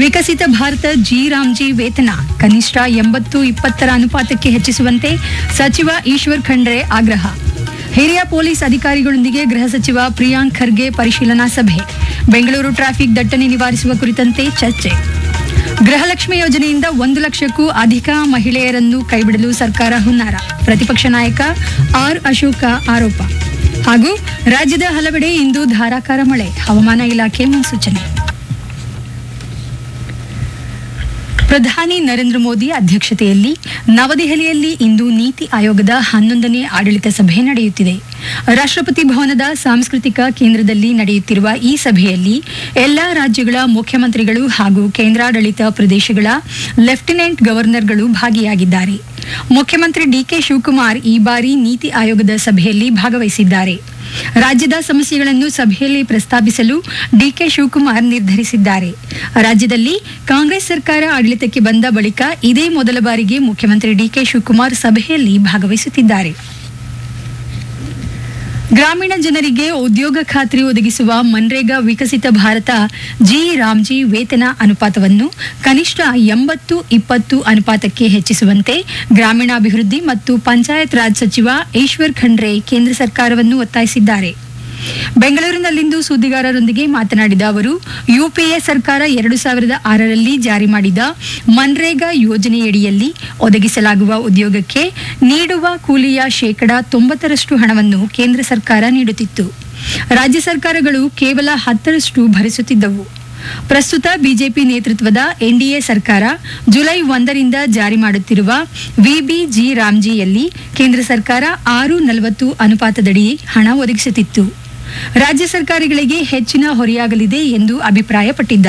ವಿಕಸಿತ Bharat G Ram G ವೇತನ ಕನಿಷ್ಠ ಎಂಬತ್ತು ಇಪ್ಪತ್ತರ ಅನುಪಾತಕ್ಕೆ ಹೆಚ್ಚಿಸುವಂತೆ ಸಚಿವ ಈಶ್ವರ್ ಖಂಡ್ರೆ ಆಗ್ರಹ ಹಿರಿಯ ಪೊಲೀಸ್ ಅಧಿಕಾರಿಗಳೊಂದಿಗೆ ಗೃಹ ಸಚಿವ ಪ್ರಿಯಾಂಕ್ ಖರ್ಗೆ ಪರಿಶೀಲನಾ ಸಭೆ ಬೆಂಗಳೂರು ಟ್ರಾಫಿಕ್ ದಟ್ಟಣೆ ನಿವಾರಿಸುವ ಕುರಿತಂತೆ ಚರ್ಚೆ ಗೃಹಲಕ್ಷ್ಮಿ ಯೋಜನೆಯಿಂದ ಒಂದು ಲಕ್ಷಕ್ಕೂ ಅಧಿಕ ಮಹಿಳೆಯರನ್ನು ಕೈಬಿಡಲು ಸರ್ಕಾರ ಹುನ್ನಾರ ಪ್ರತಿಪಕ್ಷ ನಾಯಕ ಆರ್ ಅಶೋಕ ಆರೋಪ ಹಾಗೂ ರಾಜ್ಯದ ಹಲವೆಡೆ ಇಂದು ಧಾರಾಕಾರ ಮಳೆ ಹವಾಮಾನ ಇಲಾಖೆ ಮುನ್ಸೂಚನೆ ಪ್ರಧಾನಿ ನರೇಂದ್ರ ಮೋದಿ ಅಧ್ಯಕ್ಷತೆಯಲ್ಲಿ ನವದೆಹಲಿಯಲ್ಲಿ ಇಂದು ನೀತಿ ಆಯೋಗದ ಹನ್ನೊಂದನೇ ಆಡಳಿತ ಸಭೆ ನಡೆಯುತ್ತಿದೆ ರಾಷ್ಟ್ರಪತಿ ಭವನದ ಸಾಂಸ್ಕೃತಿಕ ಕೇಂದ್ರದಲ್ಲಿ ನಡೆಯುತ್ತಿರುವ ಈ ಸಭೆಯಲ್ಲಿ ಎಲ್ಲಾ ರಾಜ್ಯಗಳ ಮುಖ್ಯಮಂತ್ರಿಗಳು ಹಾಗೂ ಕೇಂದ್ರಾಡಳಿತ ಪ್ರದೇಶಗಳ ಲೆಫ್ಟಿನೆಂಟ್ ಗವರ್ನರ್ಗಳು ಭಾಗಿಯಾಗಿದ್ದಾರೆ ಮುಖ್ಯಮಂತ್ರಿ ಡಿಕೆ ಶಿವಕುಮಾರ್ ಈ ಬಾರಿ ನೀತಿ ಆಯೋಗದ ಸಭೆಯಲ್ಲಿ ಭಾಗವಹಿಸಿದ್ದಾರೆ ರಾಜ್ಯದ ಸಮಸ್ಯೆಗಳನ್ನು ಸಭೆಯಲ್ಲಿ ಪ್ರಸ್ತಾಪಿಸಲು ಡಿಕೆ ಶಿವಕುಮಾರ್ ನಿರ್ಧರಿಸಿದ್ದಾರೆ ರಾಜ್ಯದಲ್ಲಿ ಕಾಂಗ್ರೆಸ್ ಸರ್ಕಾರ ಆಡಳಿತಕ್ಕೆ ಬಂದ ಬಳಿಕ ಇದೇ ಮೊದಲ ಬಾರಿಗೆ ಮುಖ್ಯಮಂತ್ರಿ ಡಿಕೆ ಶಿವಕುಮಾರ್ ಸಭೆಯಲ್ಲಿ ಭಾಗವಹಿಸುತ್ತಿದ್ದಾರೆ ಗ್ರಾಮೀಣ ಜನರಿಗೆ ಉದ್ಯೋಗ ಖಾತ್ರಿ ಒದಗಿಸುವ ಮನ್ರೇಗಾ ವಿಕಸಿತ ಭಾರತ ಜಿ ರಾಮ್ಜಿ ವೇತನ ಅನುಪಾತವನ್ನು ಕನಿಷ್ಠ ಎಂಬತ್ತು ಇಪ್ಪತ್ತು ಅನುಪಾತಕ್ಕೆ ಹೆಚ್ಚಿಸುವಂತೆ ಗ್ರಾಮೀಣಾಭಿವೃದ್ಧಿ ಮತ್ತು ಪಂಚಾಯತ್ ರಾಜ್ ಸಚಿವ ಈಶ್ವರ್ ಖಂಡ್ರೆ ಕೇಂದ್ರ ಸರ್ಕಾರವನ್ನು ಒತ್ತಾಯಿಸಿದ್ದಾರೆ ಬೆಂಗಳೂರಿನಲ್ಲಿಂದು ಸುದ್ದಿಗಾರರೊಂದಿಗೆ ಮಾತನಾಡಿದ ಅವರು ಯುಪಿಎ ಸರ್ಕಾರ ಎರಡು ಸಾವಿರದ ಆರರಲ್ಲಿ ಜಾರಿ ಮಾಡಿದ ಮನ್ರೇಗಾ ಯೋಜನೆಯಡಿಯಲ್ಲಿ ಒದಗಿಸಲಾಗುವ ಉದ್ಯೋಗಕ್ಕೆ ನೀಡುವ ಕೂಲಿಯ ಶೇಕಡಾ ತೊಂಬತ್ತರಷ್ಟು ಹಣವನ್ನು ಕೇಂದ್ರ ಸರ್ಕಾರ ನೀಡುತ್ತಿತ್ತು ರಾಜ್ಯ ಸರ್ಕಾರಗಳು ಕೇವಲ ಹತ್ತರಷ್ಟು ಭರಿಸುತ್ತಿದ್ದವು ಪ್ರಸ್ತುತ ಬಿಜೆಪಿ ನೇತೃತ್ವದ ಎನ್ಡಿಎ ಸರ್ಕಾರ ಜುಲೈ ಒಂದರಿಂದ ಜಾರಿ ಮಾಡುತ್ತಿರುವ ವಿಬಿಜಿ ರಾಮ್ಜಿಯಲ್ಲಿ ಕೇಂದ್ರ ಸರ್ಕಾರ ಆರು ನಲವತ್ತು ಅನುಪಾತದಡಿ ಹಣ ಒದಗಿಸುತ್ತಿತ್ತು ರಾಜ್ಯ ಸರ್ಕಾರಗಳಿಗೆ ಹೆಚ್ಚಿನ ಹೊರೆಯಾಗಲಿದೆ ಎಂದು ಅಭಿಪ್ರಾಯಪಟ್ಟಿದ್ದಾರೆ